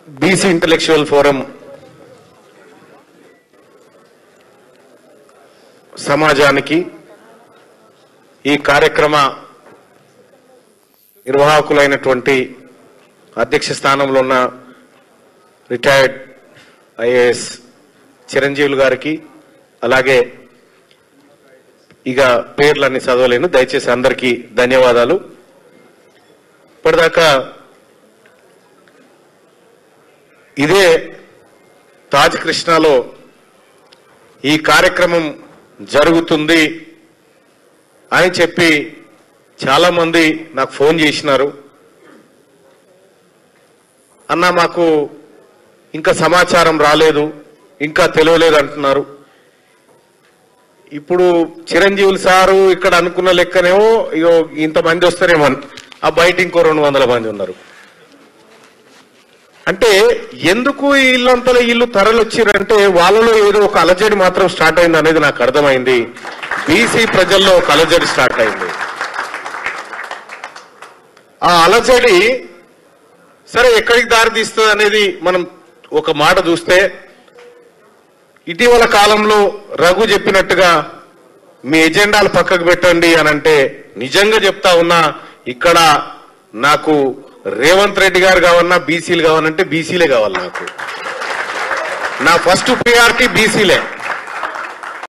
BC intellectual forum సమాజానికి ఈ కార్యక్రమ నిర్వాహకులైనటువంటి అధ్యక్ష స్థానంలో ఉన్న రిటైర్డ్ ఐఏఎస్ చిరంజీవులు గారికి అలాగే ఇక పేర్లన్నీ చదవలేను దయచేసి అందరికీ ధన్యవాదాలు ఇప్పటిదాకా ఇదే తాజ్ కృష్ణలో ఈ కార్యక్రమం జరుగుతుంది అని చెప్పి చాలా మంది నాకు ఫోన్ చేసినారు అన్న మాకు ఇంకా సమాచారం రాలేదు ఇంకా తెలియలేదు అంటున్నారు ఇప్పుడు చిరంజీవులు సారు ఇక్కడ అనుకున్న లెక్కనేమో ఇగో ఇంతమంది వస్తారేమో అని. ఆ బయట ఇంకో రెండు వందల మంది ఉన్నారు అంటే ఎందుకు ఈ ఇల్లంతలో ఇల్లు తరలొచ్చిరంటే వాళ్ళలో ఏదో ఒక అలజడి మాత్రం స్టార్ట్ అయింది అనేది నాకు అర్థమైంది బీసీ ప్రజల్లో ఒక అలజడి స్టార్ట్ అయింది ఆ అలజడి సరే ఎక్కడికి దారి తీస్తుంది అనేది మనం ఒక మాట చూస్తే ఇటీవల కాలంలో రఘు చెప్పినట్టుగా మీ ఎజెండాలు పక్కకు పెట్టండి అని అంటే నిజంగా చెప్తా ఉన్నా ఇక్కడ నాకు రేవంత్ రెడ్డి గారు కావన్నా బీసీలు కావాలంటే బీసీలే కావాలి నాకు నా ఫస్ట్ ప్రియారిటీ బీసీలే